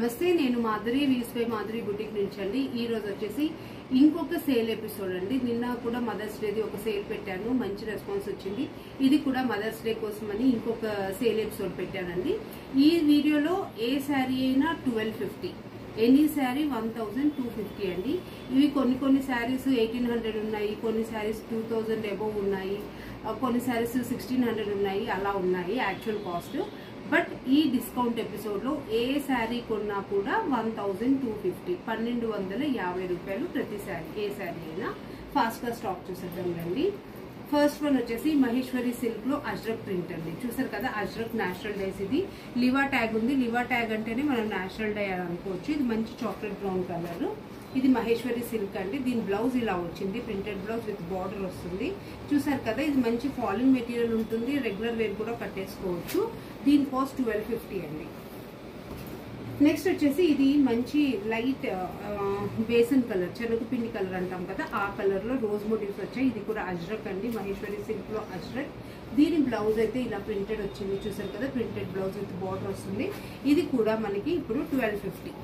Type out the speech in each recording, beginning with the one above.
నమస్తే నేను మాధురి వీస్పై మాధురి బుటిక్ నుంచి అండి ఈ రోజు వచ్చేసి ఇంకొక సేల్ ఎపిసోడ్ అండి నిన్న కూడా మదర్స్ డేది ఒక సేల్ పెట్టాను మంచి రెస్పాన్స్ వచ్చింది ఇది కూడా మదర్స్ డే కోసం అని ఇంకొక సేల్ ఎపిసోడ్ పెట్టానండి ఈ వీడియోలో ఏ శారీ అయినా twelve fifty any sari one thousand two fifty అండి ఇవి కొన్ని కొన్ని శారీస్ ఎయిటీన్ హండ్రెడ్ ఉన్నాయి కొన్ని శారీస్ టూ థౌజండ్ అబోవ్ ఉన్నాయి ఆ, కొన్ని శారీస్ సిక్స్టీన్ హండ్రెడ్ ఉన్నాయి అలా ఉన్నాయి యాక్చువల్ కాస్ట్ బట్ ఈ డిస్కౌంట్ ఎపిసోడ్లో ఏ శారీ కొన్నా కూడా వన్ థౌజండ్ టూ ఫిఫ్టీ పన్నెండు వందల యాభై రూపాయలు ప్రతి శారీ ఏ శారీ అయినా ఫాస్ట్గా స్టాక్ చూసేద్దాం రండి ఫస్ట్ వన్ వచ్చేసి మహేశ్వరి సిల్క్ లో అజ్రక్ ప్రింట్ అండి చూసారు కదా అజ్రక్ నేచురల్ డైస్ ఇది లివా ట్యాగ్ ఉంది లివా ట్యాగ్ అంటేనే మనం నేచురల్ డై అని అనుకోవచ్చు ఇది మంచి చాక్లెట్ బ్రౌన్ కలర్ ఇది మహేశ్వరి సిల్క్ అండి దీని బ్లౌజ్ ఇలా వచ్చింది ప్రింటెడ్ బ్లౌజ్ విత్ బార్డర్ వస్తుంది చూసారు కదా ఇది మంచి ఫాలింగ్ మెటీరియల్ ఉంటుంది రెగ్యులర్ వేర్ కూడా కట్టేసుకోవచ్చు దీని కాస్ట్ ట్వెల్వ్ ఫిఫ్టీ అండి నెక్స్ట్ వచ్చేసి ఇది మంచి లైట్ బేసన్ కలర్ శనగపిండి కలర్ అంటాం కదా ఆ కలర్ లో రోజ్ మోటివ్స్ వచ్చాయి ఇది కూడా అజ్రక్ అండి మహేశ్వరి సిల్క్ లో అజ్రక్ దీని బ్లౌజ్ అయితే ఇలా ప్రింటెడ్ వచ్చింది చూసారు కదా ప్రింటెడ్ బ్లౌజ్ విత్ బార్డర్ వస్తుంది ఇది కూడా మనకి ఇప్పుడు ట్వెల్వ్ ఫిఫ్టీ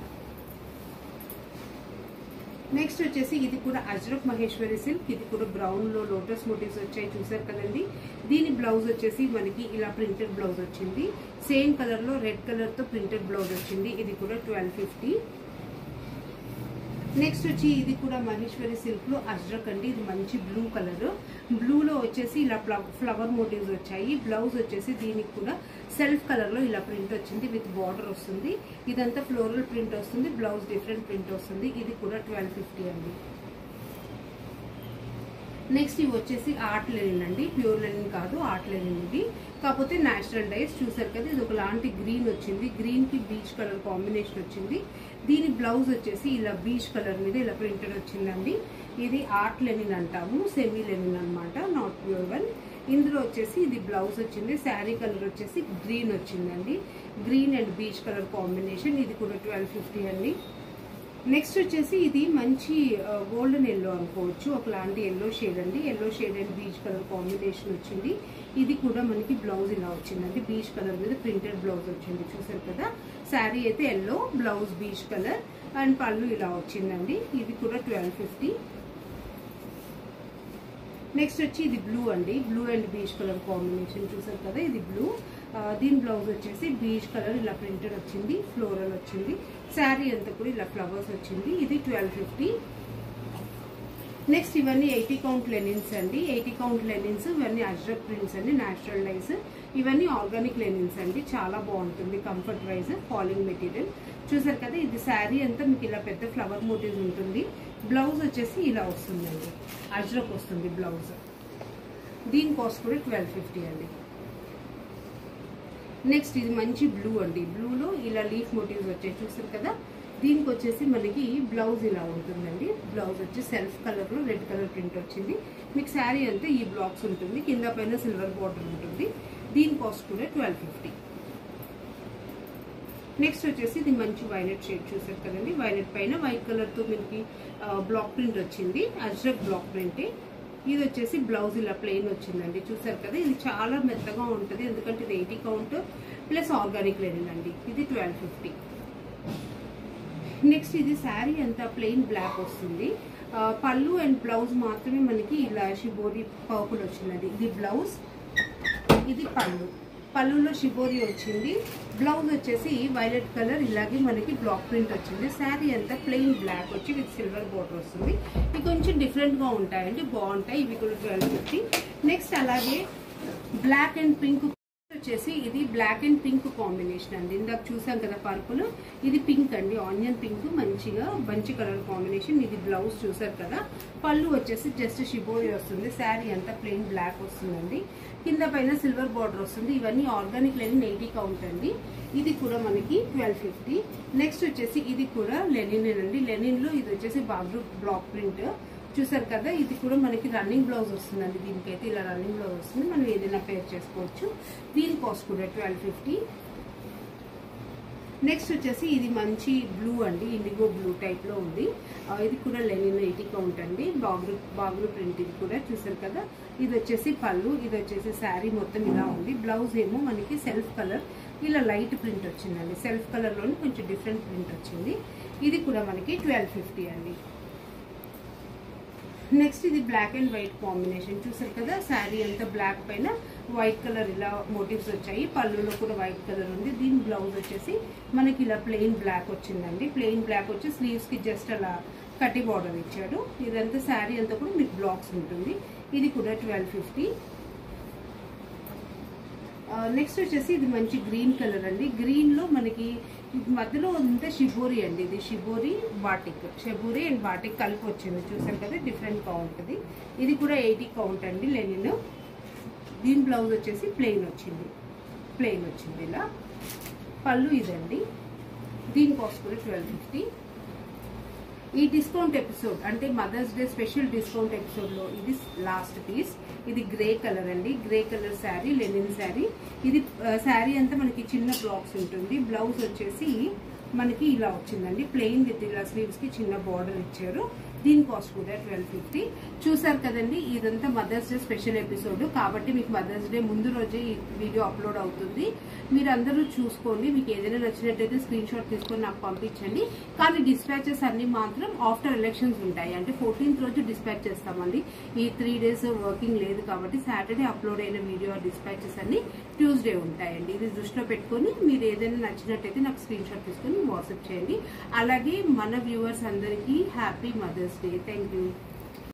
నెక్స్ట్ వచ్చేసి ఇది కూడా అజ్రక్ మహేశ్వరి సిల్క్ ఇది కూడా బ్రౌన్ లో లోటస్ మోటివ్స్ వచ్చాయి చూసారు కదండి దీని బ్లౌజ్ వచ్చేసి మనకి ఇలా ప్రింటెడ్ బ్లౌజ్ వచ్చింది సేమ్ కలర్ లో రెడ్ కలర్ తో ప్రింటెడ్ బ్లౌజ్ వచ్చింది ఇది కూడా ట్వెల్వ్ ఫిఫ్టీ నెక్స్ట్ వచ్చి ఇది కూడా మహేశ్వరి సిల్క్ లో అజ్రక్ అండి ఇది మంచి బ్లూ కలర్ బ్లూ లో వచ్చేసి ఇలా ఫ్లవర్ మోటివ్స్ వచ్చాయి బ్లౌజ్ వచ్చేసి దీనికి కూడా సెల్ఫ్ కలర్ లో ఇలా ప్రింట్ వచ్చింది విత్ బార్డర్ వస్తుంది ఇదంతా ఫ్లోరల్ ప్రింట్ వస్తుంది బ్లౌజ్ డిఫరెంట్ ప్రింట్ వస్తుంది ఇది కూడా ట్వెల్వ్ ఫిఫ్టీ అండి నెక్స్ట్ ఇవి వచ్చేసి ఆర్ట్ లెనిన్ అండి ప్యూర్ లెనిన్ కాదు ఆర్ట్ లెనిన్ ఇది కాకపోతే నేచురల్ డైస్ చూసారు కదా ఇది ఒకలాంటి గ్రీన్ వచ్చింది గ్రీన్ కి బీచ్ కలర్ కాంబినేషన్ వచ్చింది దీని బ్లౌజ్ వచ్చేసి ఇలా బీచ్ కలర్ మీద ఇలా ప్రింటెడ్ వచ్చిందండి ఇది ఆర్ట్ లెనిన్ అంటాము సెమీ లెనిన్ అన్నమాట నాట్ ప్యూర్ వన్ ఇందులో వచ్చేసి ఇది బ్లౌజ్ వచ్చింది శారీ కలర్ వచ్చేసి గ్రీన్ వచ్చిందండి green and peach colour combination ఇది కూడా ట్వెల్వ్ ఫిఫ్టీ అండి నెక్స్ట్ వచ్చేసి ఇది మంచి గోల్డెన్ ఎల్లో అనుకోవచ్చు ఒకలాంటి ఎల్లో షేడ్ అండి yellow shade and peach colour combination వచ్చింది ఇది కూడా మనకి బ్లౌజ్ ఇలా వచ్చిందండి బీచ్ కలర్ మీద ప్రింటెడ్ బ్లౌజ్ వచ్చింది చూసారు కదా శారీ అయితే yellow blouse peach colour and పళ్ళు ఇలా వచ్చిందండి ఇది కూడా ట్వెల్వ్ ఫిఫ్టీ నెక్స్ట్ వచ్చి ఇది బ్లూ అండి blue and peach colour combination చూసారు కదా ఇది బ్లూ దీని బ్లౌజ్ వచ్చేసి బీచ్ కలర్ ఇలా ప్రింటెడ్ వచ్చింది ఫ్లోరల్ వచ్చింది శారీ అంతా కూడా ఇలా ఫ్లవర్స్ వచ్చింది ఇది ట్వెల్వ్ ఫిఫ్టీ నెక్స్ట్ ఇవన్నీ ఎయిటీ కౌంట్ లెనిన్స్ అండి ఎయిటీ కౌంట్ లెనిన్స్ ఇవన్నీ అజ్రక్ ప్రింట్స్ అండి న్యాచురల్ డైస్ ఇవన్నీ ఆర్గానిక్ లెనిన్స్ అండి చాలా బాగుంటుంది కంఫర్ట్ వైజ్ ఫాలింగ్ మెటీరియల్ చూసారు కదా ఇది శారీ అంతా మీకు ఇలా పెద్ద ఫ్లవర్ మోటివ్స్ ఉంటుంది బ్లౌజ్ వచ్చేసి ఇలా వస్తుందండి అజ్రక్ వస్తుంది బ్లౌజ్ దీని కాస్ట్ కూడా ట్వెల్వ్ ఫిఫ్టీ అండి నెక్స్ట్ ఇది మంచి బ్లూ అండి బ్లూలో ఇలా లీఫ్ మోటివ్స్ వచ్చాయి చూసారు కదా దీనికి వచ్చేసి మనకి బ్లౌజ్ ఇలా ఉంటుందండి బ్లౌజ్ వచ్చి సెల్ఫ్ కలర్ లో రెడ్ కలర్ ప్రింట్ వచ్చింది మీకు శారీ అంతా ఈ బ్లాక్స్ ఉంటుంది కింద పైన సిల్వర్ బార్డర్ ఉంటుంది దీని కాస్ట్ కూడా ట్వెల్వ్ ఫిఫ్టీ నెక్స్ట్ వచ్చేసి ఇది మంచి వైలెట్ షేడ్ చూసారు కదండి వైలెట్ పైన వైట్ కలర్ తో మనకి బ్లాక్ ప్రింట్ వచ్చింది అజ్రక్ బ్లాక్ ప్రింటే ఇది వచ్చేసి బ్లౌజ్ ఇలా ప్లెయిన్ వచ్చిందండి చూసారు కదా ఇది చాలా మెత్తగా ఉంటుంది ఎందుకంటే ఇది eighty count plus organic linen అండి ఇది ట్వెల్వ్ ఫిఫ్టీ నెక్స్ట్ ఇది శారీ అంతా ప్లెయిన్ బ్లాక్ వస్తుంది ఆ, పళ్ళు అండ్ బ్లౌజ్ మాత్రమే మనకి ఇలా షిబోరి పర్పుల్ వచ్చిందండి ఇది బ్లౌజ్ ఇది పళ్ళు పళ్ళులో షిబోరి వచ్చింది బ్లౌజ్ వచ్చేసి వైలెట్ కలర్ ఇలాగే మనకి బ్లాక్ ప్రింట్ వచ్చింది శారీ అంతా ప్లెయిన్ బ్లాక్ వచ్చి విత్ సిల్వర్ బోర్డర్ వస్తుంది ఇవి కొంచెం డిఫరెంట్ గా ఉంటాయండి బాగుంటాయి ఇవి కూడా ట్వెల్వ్ ఫిఫ్టీ నెక్స్ట్ అలాగే బ్లాక్ అండ్ పింక్ వచ్చేసి ఇది బ్లాక్ అండ్ పింక్ కాంబినేషన్ అండి ఇందాక చూసాం కదా పర్పుల్ ఇది పింక్ అండి ఆనియన్ పింక్ మంచిగా మంచి కలర్ కాంబినేషన్ ఇది బ్లౌజ్ చూసారు కదా పళ్ళు వచ్చేసి జస్ట్ షిబోరి వస్తుంది శారీ అంతా ప్లెయిన్ బ్లాక్ వస్తుందండి కింద పైన సిల్వర్ బార్డర్ వస్తుంది ఇవన్నీ ఆర్గానిక్ లెనిన్ ఎయిటీ కౌంట్ అండి ఇది కూడా మనకి ట్వెల్వ్ ఫిఫ్టీ నెక్స్ట్ వచ్చేసి ఇది కూడా లెనిన్ అండి లెనిన్ లో ఇది వచ్చేసి బాగ్రూ బ్లాక్ ప్రింట్ చూసారు కదా ఇది కూడా మనకి రన్నింగ్ బ్లౌజ్ వస్తుందండి దీనికైతే ఇలా రన్నింగ్ బ్లౌజ్ వస్తుంది మనం ఏదైనా పేర్ చేసుకోవచ్చు దీని కాస్ట్ కూడా ట్వెల్వ్ ఫిఫ్టీ నెక్స్ట్ వచ్చేసి ఇది మంచి బ్లూ అండి ఇండిగో బ్లూ టైప్ లో ఉంది ఆ, ఇది కూడా లెనిన్ ఎయిటీ కౌంట్ అండి బాగురు బాగురు ప్రింట్ ఇది కూడా చూసారు కదా ఇది వచ్చేసి పళ్ళు ఇది వచ్చేసి శారీ మొత్తం ఇలా ఉంది బ్లౌజ్ ఏమో మనకి సెల్ఫ్ కలర్ ఇలా లైట్ ప్రింట్ వచ్చిందండి సెల్ఫ్ కలర్ లోని కొంచెం డిఫరెంట్ ప్రింట్ వచ్చింది ఇది కూడా మనకి ట్వెల్వ్ ఫిఫ్టీ అండి నెక్స్ట్ ఇది బ్లాక్ అండ్ వైట్ కాంబినేషన్ చూసారు కదా శారీ అంతా బ్లాక్ పైన వైట్ కలర్ ఇలా మోటివ్స్ వచ్చాయి పళ్ళులో కూడా వైట్ కలర్ ఉంది దీని బ్లౌజ్ వచ్చేసి మనకి ఇలా ప్లెయిన్ బ్లాక్ వచ్చిందండి ప్లెయిన్ బ్లాక్ వచ్చి స్లీవ్స్ కి జస్ట్ అలా కటి బార్డర్ ఇచ్చాడు ఇదంతా శారీ అంతా కూడా మీకు బ్లాక్స్ ఉంటుంది ఇది కూడా ట్వెల్వ్ ఫిఫ్టీ నెక్స్ట్ వచ్చేసి ఇది మంచి గ్రీన్ కలర్ అండి గ్రీన్ లో మనకి ఇది మధ్యలో అంతా షిబోరి అండి ఇది shibori batik shibori and batik కలిపి వచ్చింది చూసారు కదా డిఫరెంట్ గా ఉంటుంది ఇది కూడా ఎయిటీ కౌంట్ అండి లెనిన్ దీని బ్లౌజ్ వచ్చేసి ప్లెయిన్ వచ్చింది ప్లెయిన్ వచ్చింది ఇలా పళ్ళు ఇదండి దీని కాస్ట్ కూడా ట్వెల్వ్ ఫిఫ్టీ ఈ డిస్కౌంట్ ఎపిసోడ్ అంటే mother's day special discount episode లో ఇది లాస్ట్ పీస్ ఇది గ్రే కలర్ అండి grey colour sari linen sari ఇది శారీ అంతా మనకి చిన్న బ్లాక్స్ ఉంటుంది బ్లౌజ్ వచ్చేసి మనకి ఇలా వచ్చిందండి ప్లెయిన్ విత్ ఇలా స్లీవ్స్ కి చిన్న బార్డర్ ఇచ్చారు దీని కాస్ట్ కూడా ట్వెల్వ్ ఫిఫ్టీ చూసారు కదండి ఇదంతా మదర్స్ డే స్పెషల్ ఎపిసోడ్ కాబట్టి మీకు మదర్స్ డే ముందు రోజే ఈ వీడియో అప్లోడ్ అవుతుంది మీరు అందరూ చూసుకోండి మీకు ఏదైనా నచ్చినట్టయితే స్క్రీన్ షాట్ తీసుకొని నాకు పంపించండి కానీ డిస్పాచెస్ అన్ని మాత్రం ఆఫ్టర్ ఎలక్షన్స్ ఉంటాయి అంటే ఫోర్టీన్త్ రోజు డిస్పాచ్ చేస్తామండి ఈ త్రీ డేస్ వర్కింగ్ లేదు కాబట్టి సాటర్డే అప్లోడ్ అయిన వీడియో డిస్పాచెస్ అన్ని ట్యూస్డే ఉంటాయండి ఇది దృష్టిలో పెట్టుకొని మీరు ఏదైనా నచ్చినట్టయితే నాకు స్క్రీన్ షాట్ తీసుకొని వాట్సాప్ చేయండి అలాగే మన వ్యూవర్స్ అందరికీ happy mother's day thank you